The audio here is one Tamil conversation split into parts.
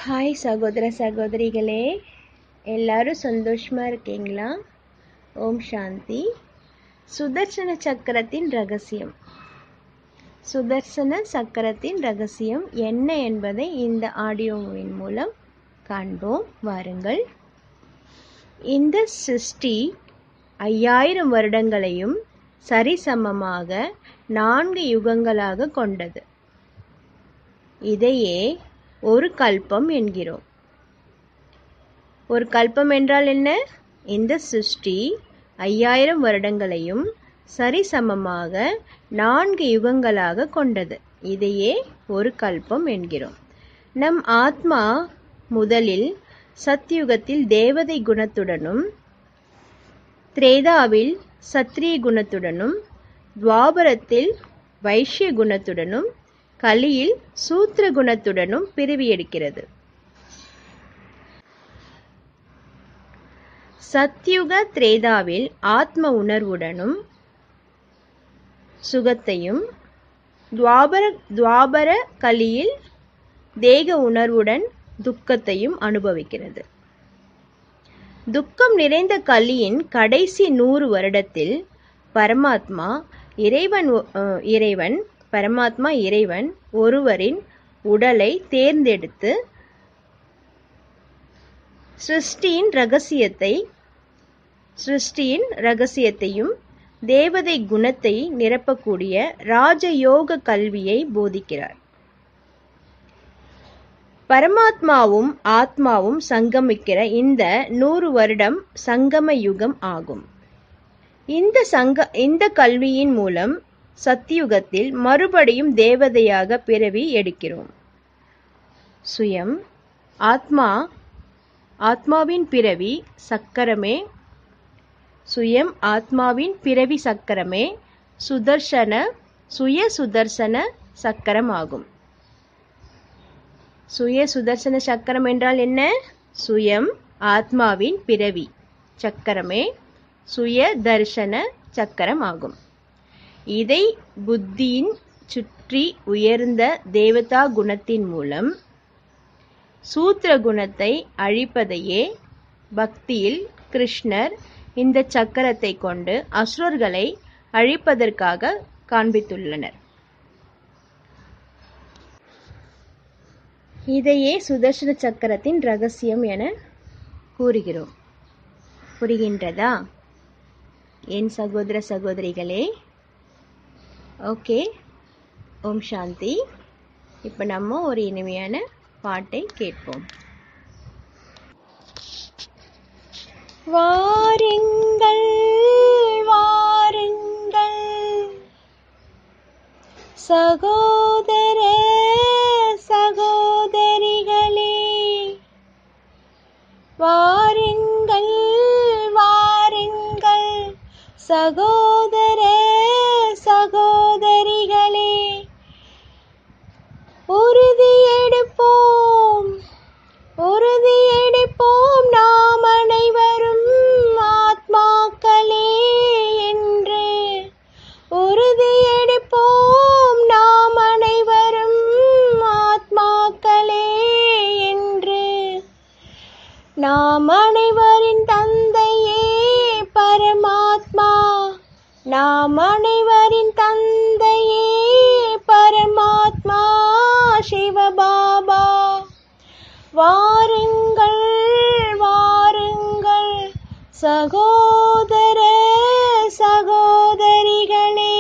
ஹாய் சகோதர சகோதரிகளே எல்லாரும் சந்தோஷமாக இருக்கீங்களா ஓம் சாந்தி சுதர்சன சக்கரத்தின் ரகசியம் சுதர்சன சக்கரத்தின் ரகசியம் என்ன என்பதை இந்த ஆடியோவின் மூலம் காண்போம் வாருங்கள் இந்த சிருஷ்டி ஐயாயிரம் வருடங்களையும் சரிசமமாக நான்கு யுகங்களாக கொண்டது இதையே ஒரு கல்பம் என்கிறோம் ஒரு கல்பம் என்றால் என்ன இந்த சிருஷ்டி ஐயாயிரம் வருடங்களையும் சரிசமமாக நான்கு யுகங்களாக கொண்டது இதையே ஒரு கல்பம் என்கிறோம் நம் ஆத்மா முதலில் சத்யுகத்தில் தேவதை குணத்துடனும் திரேதாவில் சத்ரிய குணத்துடனும் துவாபரத்தில் வைஷ்ய குணத்துடனும் கலியில் சூத்திர குணத்துடனும் பிரிவி எடுக்கிறது சத்யுக திரேதாவில் ஆத்ம உணர்வுடனும் சுகத்தையும் துவாபர துவாபர கலியில் தேக உணர்வுடன் துக்கத்தையும் அனுபவிக்கிறது துக்கம் நிறைந்த கலியின் கடைசி நூறு வருடத்தில் பரமாத்மா இறைவன் இறைவன் பரமாத்மா இறைவன் ஒருவரின் உடலை தேர்ந்தெடுத்து சிருஷ்டியின் ரகசியத்தை சிருஷ்டியின் ரகசியத்தையும் தேவதை குணத்தை நிரப்பக்கூடிய ராஜயோக கல்வியை போதிக்கிறார் பரமாத்மாவும் ஆத்மாவும் சங்கமிக்கிற இந்த நூறு வருடம் சங்கம யுகம் ஆகும் இந்த சங்க இந்த கல்வியின் மூலம் சத்தியுகத்தில் மறுபடியும் தேவதையாக பிறவி எடுக்கிறோம் சுயம் ஆத்மா ஆத்மாவின் பிறவி சக்கரமே சுயம் ஆத்மாவின் பிறவி சக்கரமே சுதர்சன சுய சுதர்சன சக்கரம் ஆகும் சுய சுதர்சன சக்கரம் என்றால் என்ன சுயம் ஆத்மாவின் பிறவி சக்கரமே சுய தர்சன சக்கரம் ஆகும் இதை புத்தியின் சுற்றி உயர்ந்த தேவதா குணத்தின் மூலம் சூத்திர குணத்தை அழிப்பதையே பக்தியில் கிருஷ்ணர் இந்த சக்கரத்தை கொண்டு அசுரர்களை அழிப்பதற்காக காண்பித்துள்ளனர் இதையே சுதர்சன சக்கரத்தின் ரகசியம் என கூறுகிறோம் புரிகின்றதா என் சகோதர சகோதரிகளே ஓகே ஓம் சாந்தி இப்போ நம்ம ஒரு இனிமையான பாட்டை கேட்போம் வாருங்கள் வாருங்கள் சகோதர சகோதரிகளே வாருங்கள் வாருங்கள் சகோதர சகோதரிகளே உறுதி எடுப்போம் உறுதி எடுப்போம் நாம் அனைவரும் ஆத்மாக்களே என்று உறுதி எடுப்போம் நாம் அனைவரும் ஆத்மாக்களே என்று நாம் அனைவரின் தந்தையே பரமாத்மா நாம் அனைவரின் தந்தையே பரமாத்மா சிவபாபா வாருங்கள் வாருங்கள் சகோதர சகோதரிகளே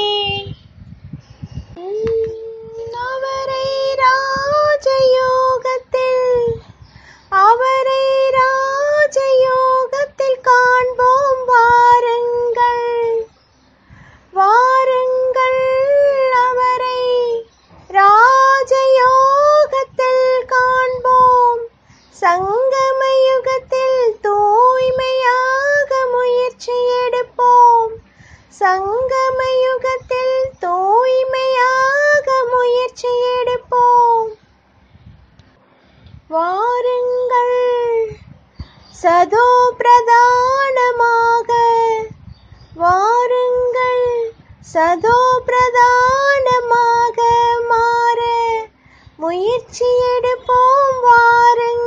அவரை ராஜயோகத்தில் அவரை ராஜயோகத்தில் காண்போம் வாருங்கள் வாருங்கள் அவரை ராஜயோகத்தில் காண்போம் சங்கமயுகத்தில் தூய்மையாக முயற்சி எடுப்போம் சங்கமயுகத்தில் தூய்மையாக முயற்சி எடுப்போம் வாருங்கள் சதோ பிரதானமாக வாருங்கள் சதோ பிரதானமாக மாற முயற்சி எடுப்போம் வாருங்கள்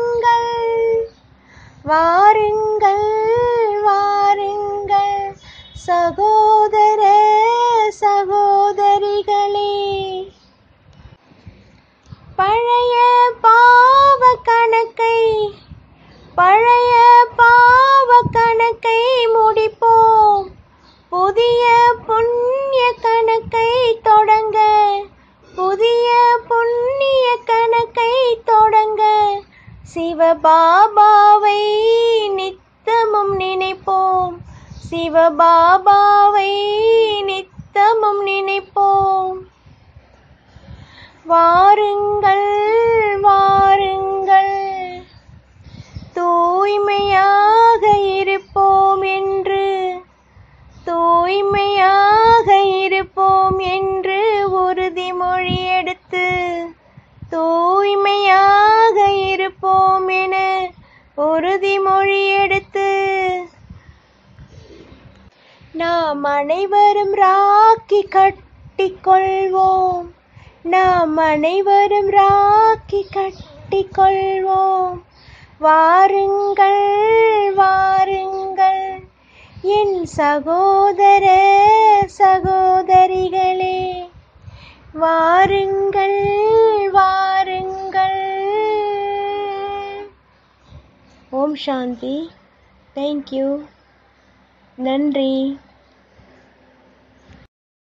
வாருங்கள் வாருங்கள் சகோதர சகோதரிகளே பழைய பாவ கணக்கை பழைய பாவ கணக்கை முடிப்போம் புதிய புண்ணிய கணக்கை தொடங்க புதிய புண்ணிய கணக்கை தொடங்க சிவபாபாவை நித்தமும் நினைப்போம் சிவபாபாவை நித்தமும் நினைப்போம் வாருங்கள் வாருங்கள் தூய்மையாக இருப்போம் என்று தூய்மையாக இருப்போம் என்று உறுதிமொழி எடுத்து தூய்மையாக இருப்போம் என உறுதிமொழி எடுத்து நாம் அனைவரும் ராக்கி கட்டிக்கொள்வோம் நாம் அனைவரும் ராக்கி கட்டிக்கொள்வோம் வாருங்கள் வாருங்கள் என் சகோதர சகோதரிகளே வாருங்கள் வாருங்கள் ஓம் சாந்தி தேங்க்யூ நன்றி